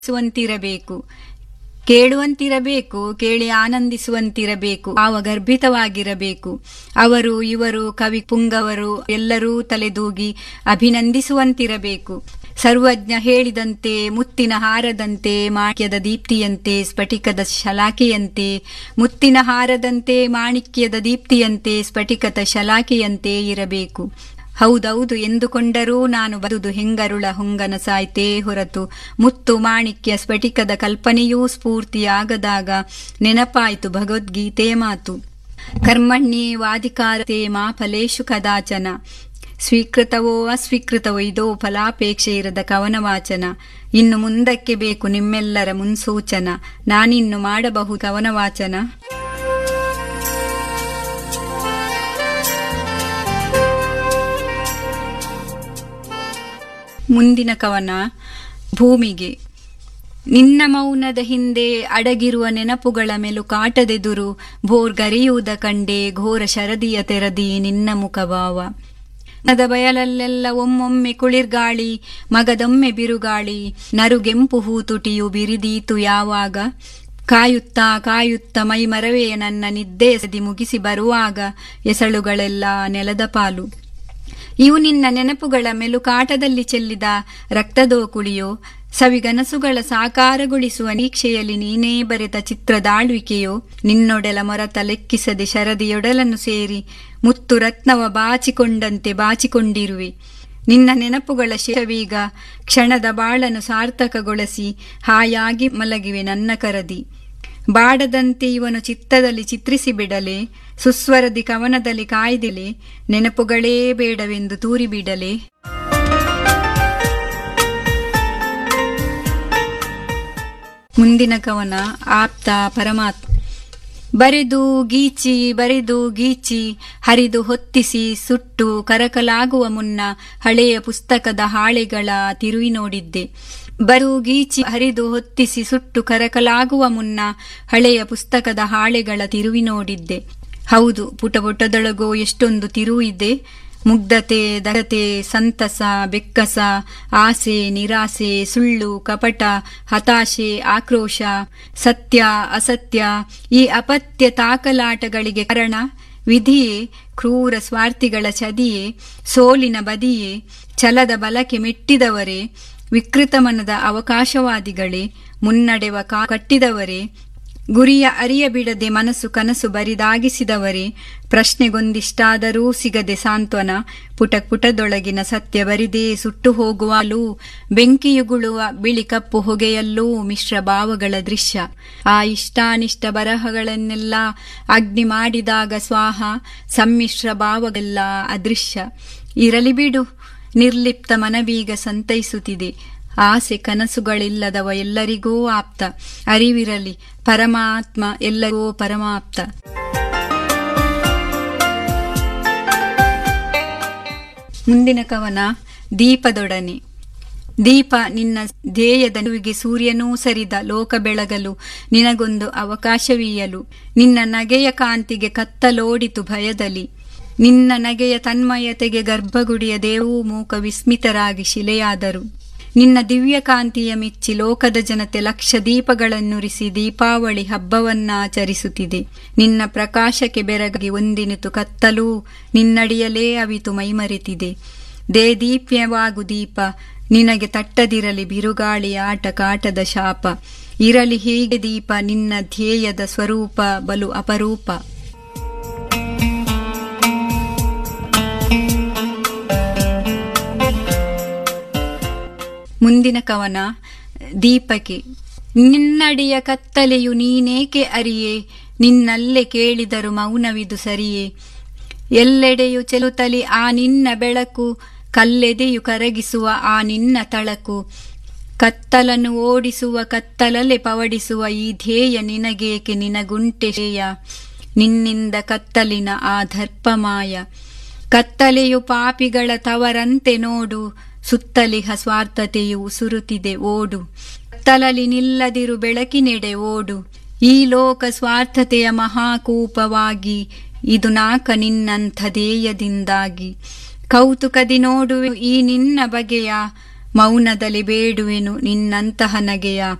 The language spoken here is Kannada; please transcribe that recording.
ಆನಂದಿಸುವಂತಿರಬೇಕು ಕೇಳುವಂತಿರಬೇಕು ಕೇಳಿ ಆನಂದಿಸುವಂತಿರಬೇಕು ಭಾವ ಗರ್ಭಿತವಾಗಿರಬೇಕು ಅವರು ಇವರು ಕವಿ ಪುಂಗವರು ಎಲ್ಲರೂ ತಲೆದೂಗಿ ಅಭಿನಂದಿಸುವಂತಿರಬೇಕು ಸರ್ವಜ್ಞ ಹೇಳಿದಂತೆ ಮುತ್ತಿನ ಹಾರದಂತೆ ಮಾಣಿಕ್ಯದ ದೀಪ್ತಿಯಂತೆ ಸ್ಫಟಿಕದ ಶಲಾಕೆಯಂತೆ ಮುತ್ತಿನ ಹಾರದಂತೆ ಮಾಣಿಕ್ಯದ ದೀಪ್ತಿಯಂತೆ ಸ್ಫಟಿಕದ ಶಲಾಕೆಯಂತೆ ಇರಬೇಕು ಹೌದೌದು ಎಂದುಕೊಂಡರೂ ನಾನು ಬದುದು ಹೆಂಗರುಳ ಹೊಂಗನ ಸಾಯ್ತೇ ಹೊರತು ಮುತ್ತು ಮಾಣಿಕ್ಯ ಸ್ಫಟಿಕದ ಕಲ್ಪನೆಯೂ ಸ್ಫೂರ್ತಿಯಾಗದಾಗ ನೆನಪಾಯಿತು ಭಗವದ್ಗೀತೆಯ ಮಾತು ಕರ್ಮಣ್ಯೇ ವಾಧಿಕಾರತೆ ಮಾ ಫಲೇಶು ಕದಾಚನ ಸ್ವೀಕೃತವೋ ಅಸ್ವೀಕೃತವೋ ಇದೋ ಫಲಾಪೇಕ್ಷೆ ಇರದ ಕವನ ವಾಚನ ಇನ್ನು ಮುಂದಕ್ಕೆ ಬೇಕು ನಿಮ್ಮೆಲ್ಲರ ಮುನ್ಸೂಚನ ನಾನಿನ್ನು ಮಾಡಬಹುದು ಕವನ ವಾಚನ ಮುಂದಿನ ಕವನ ಭೂಮಿಗೆ ನಿನ್ನ ಮೌನದ ಹಿಂದೆ ಅಡಗಿರುವ ನೆನಪುಗಳ ಮೇಲು ಕಾಟದೆದುರು ಭೋರ್ಗರೆಯುವುದ ಕಂಡೆ ಘೋರ ಶರದಿಯ ತೆರದಿ ನಿನ್ನ ಮುಖಭಾವ ನದ ಬಯಲಲ್ಲೆಲ್ಲ ಒಮ್ಮೊಮ್ಮೆ ಕುಳಿರ್ಗಾಳಿ ಮಗದೊಮ್ಮೆ ಬಿರುಗಾಳಿ ನರುಗೆಂಪು ಹೂತುಟಿಯು ಬಿರಿದೀತು ಯಾವಾಗ ಕಾಯುತ್ತಾ ಕಾಯುತ್ತ ಮೈ ಮರವೇ ನನ್ನ ನಿದ್ದೆ ಸದಿ ಮುಗಿಸಿ ಬರುವಾಗ ಎಸಳುಗಳೆಲ್ಲ ನೆಲದ ಪಾಲು ಇವು ನಿನ್ನ ನೆನಪುಗಳ ಮೆಲುಕಾಟದಲ್ಲಿ ಚೆಲ್ಲಿದ ರಕ್ತದೋಕುಳಿಯೋ ಸವಿಗನಸುಗಳ ಸಾಕಾರಗೊಳಿಸುವ ನೀಕ್ಷೆಯಲ್ಲಿ ನೀನೇ ಬರೆದ ಚಿತ್ರದಾಳ್ವಿಕೆಯೋ ನಿನ್ನೊಡೆಲ ಮೊರತ ಲೆಕ್ಕಿಸದೆ ಶರದಿಯೊಡಲನ್ನು ಸೇರಿ ಮುತ್ತು ರತ್ನವ ಬಾಚಿಕೊಂಡಂತೆ ಬಾಚಿಕೊಂಡಿರುವೆ ನಿನ್ನ ನೆನಪುಗಳ ಶೇಷವೀಗ ಕ್ಷಣದ ಬಾಳನ್ನು ಸಾರ್ಥಕಗೊಳಿಸಿ ಹಾಯಾಗಿ ಮಲಗಿವೆ ನನ್ನ ಕರದಿ ಬಾಡದಂತೆ ಇವನು ಚಿತ್ತದಲ್ಲಿ ಚಿತ್ರಿಸಿ ಬಿಡಲೆ ಸುಸ್ವರದಿ ಕವನದಲ್ಲಿ ಕಾಯ್ದಿಲೆ ನೆನಪುಗಳೇ ಬೇಡವೆಂದು ತೂರಿಬಿಡಲೆ ಮುಂದಿನ ಕವನ ಆಪ್ತ ಪರಮಾತ್ಮ ಬರೆದು ಗೀಚಿ ಬರೆದು ಗೀಚಿ ಹರಿದು ಹೊತ್ತಿಸಿ ಸುಟ್ಟು ಕರಕಲಾಗುವ ಮುನ್ನ ಹಳೆಯ ಪುಸ್ತಕದ ಹಾಳೆಗಳ ತಿರುವಿ ನೋಡಿದ್ದೆ ಬರು ಗೀಚಿ ಹರಿದು ಹೊತ್ತಿಸಿ ಸುಟ್ಟು ಕರಕಲಾಗುವ ಮುನ್ನ ಹಳೆಯ ಪುಸ್ತಕದ ಹಾಳೆಗಳ ತಿರುವಿ ನೋಡಿದ್ದೆ ಹೌದು ಪುಟ ಪುಟದೊಳಗೋ ಎಷ್ಟೊಂದು ತಿರುವು ಇದೆ ಮುಗ್ಧತೆ ದರತೆ ಸಂತಸ ಬೆಕ್ಕಸ ಆಸೆ ನಿರಾಸೆ ಸುಳ್ಳು ಕಪಟ ಹತಾಶೆ ಆಕ್ರೋಶ ಸತ್ಯ ಅಸತ್ಯ ಈ ಅಪತ್ಯ ತಾಕಲಾಟಗಳಿಗೆ ಕಾರಣ ವಿಧಿಯೇ ಕ್ರೂರ ಸ್ವಾರ್ಥಿಗಳ ಚದಿಯೇ ಸೋಲಿನ ಬದಿಯೇ ಛಲದ ಬಲಕ್ಕೆ ಮೆಟ್ಟಿದವರೇ ವಿಕೃತ ಮನದ ಅವಕಾಶವಾದಿಗಳೇ ಮುನ್ನಡೆವ ಕಾ ಕಟ್ಟಿದವರೇ ಗುರಿಯ ಅರಿಯ ಬಿಡದೆ ಮನಸ್ಸು ಕನಸು ಬರಿದಾಗಿಸಿದವರೇ ಪ್ರಶ್ನೆಗೊಂದಿಷ್ಟಾದರೂ ಸಿಗದೆ ಸಾಂತ್ವನ ಪುಟ ಪುಟದೊಳಗಿನ ಸತ್ಯ ಬರಿದೇ ಸುಟ್ಟು ಹೋಗುವಲೂ ಬೆಂಕಿಯುಗುಳುವ ಬಿಳಿ ಕಪ್ಪು ಹೊಗೆಯಲ್ಲೂ ಮಿಶ್ರ ಭಾವಗಳ ದೃಶ್ಯ ಆ ಇಷ್ಟಾನಿಷ್ಟ ಬರಹಗಳನ್ನೆಲ್ಲ ಅಗ್ನಿ ಮಾಡಿದಾಗ ಸ್ವಾಹ ಸಮ್ಮಿಶ್ರ ಭಾವಗಳೆಲ್ಲ ಅದೃಶ್ಯ ಇರಲಿ ಬಿಡು ನಿರ್ಲಿಪ್ತ ಮನವೀಗ ಸಂತೈಸುತ್ತಿದೆ ಆಸೆ ಕನಸುಗಳಿಲ್ಲದವ ಎಲ್ಲರಿಗೂ ಆಪ್ತ ಅರಿವಿರಲಿ ಪರಮಾತ್ಮ ಎಲ್ಲರಿಗೂ ಪರಮಾಪ್ತ ಮುಂದಿನ ಕವನ ದೀಪದೊಡನೆ ದೀಪ ನಿನ್ನ ಧ್ಯೇಯದ ನಡುವಿಗೆ ಸೂರ್ಯನೂ ಸರಿದ ಲೋಕ ಬೆಳಗಲು ನಿನಗೊಂದು ಅವಕಾಶವೀಯಲು ನಿನ್ನ ನಗೆಯ ಕಾಂತಿಗೆ ಕತ್ತಲೋಡಿತು ಭಯದಲ್ಲಿ ನಿನ್ನ ನಗೆಯ ತನ್ಮಯತೆಗೆ ಗರ್ಭಗುಡಿಯ ದೇವೂ ಮೂಕ ವಿಸ್ಮಿತರಾಗಿ ಶಿಲೆಯಾದರು ನಿನ್ನ ದಿವ್ಯ ಕಾಂತಿಯ ಮಿಚ್ಚಿ ಲೋಕದ ಜನತೆ ಲಕ್ಷ ದೀಪಗಳನ್ನುರಿಸಿ ದೀಪಾವಳಿ ಹಬ್ಬವನ್ನಾಚರಿಸುತ್ತಿದೆ ನಿನ್ನ ಪ್ರಕಾಶಕ್ಕೆ ಬೆರಗಾಗಿ ಒಂದಿನಿತು ಕತ್ತಲೂ ನಿನ್ನಡಿಯಲೇ ಅವಿತು ಮೈಮರೆತಿದೆ ದೇ ದೀಪ್ಯವಾಗು ದೀಪ ನಿನಗೆ ತಟ್ಟದಿರಲಿ ಬಿರುಗಾಳಿ ಆಟ ಕಾಟದ ಶಾಪ ಇರಲಿ ಹೀಗೆ ದೀಪ ನಿನ್ನ ಧ್ಯೇಯದ ಸ್ವರೂಪ ಬಲು ಅಪರೂಪ ಮುಂದಿನ ಕವನ ದೀಪಕ್ಕೆ ನಿನ್ನಡಿಯ ಕತ್ತಲೆಯು ನೀನೇಕೆ ಅರಿಯೇ ನಿನ್ನಲ್ಲೇ ಕೇಳಿದರು ಮೌನವಿದು ಸರಿಯೇ ಎಲ್ಲೆಡೆಯು ಚೆಲುತಲಿ ಆ ನಿನ್ನ ಬೆಳಕು ಕಲ್ಲೆದೆಯು ಕರಗಿಸುವ ಆ ನಿನ್ನ ತಳಕು ಕತ್ತಲನ್ನು ಓಡಿಸುವ ಕತ್ತಲಲೆ ಪವಡಿಸುವ ಈ ಧ್ಯೇಯ ನಿನಗೇಕೆ ನಿನಗುಂಟೆ ಶ್ರೇಯ ನಿನ್ನಿಂದ ಕತ್ತಲಿನ ಆ ದರ್ಪಮಾಯ ಕತ್ತಲೆಯು ಪಾಪಿಗಳ ತವರಂತೆ ನೋಡು ಸುತ್ತಲಿಹ ಸ್ವಾರ್ಥತೆಯು ಸುರುತ್ತಿದೆ ಓಡು ಕತ್ತಲಲಿ ನಿಲ್ಲದಿರು ಬೆಳಕಿನೆಡೆ ಓಡು ಈ ಲೋಕ ಸ್ವಾರ್ಥತೆಯ ಮಹಾಕೂಪವಾಗಿ ಇದು ನಾಕ ನಿನ್ನಂಥ ಧ್ಯೇಯದಿಂದಾಗಿ ಕೌತುಕದಿ ನೋಡು ಈ ನಿನ್ನ ಬಗೆಯ ಮೌನದಲ್ಲಿ ಬೇಡುವೆನು ನಿನ್ನಂತಹ ನಗೆಯ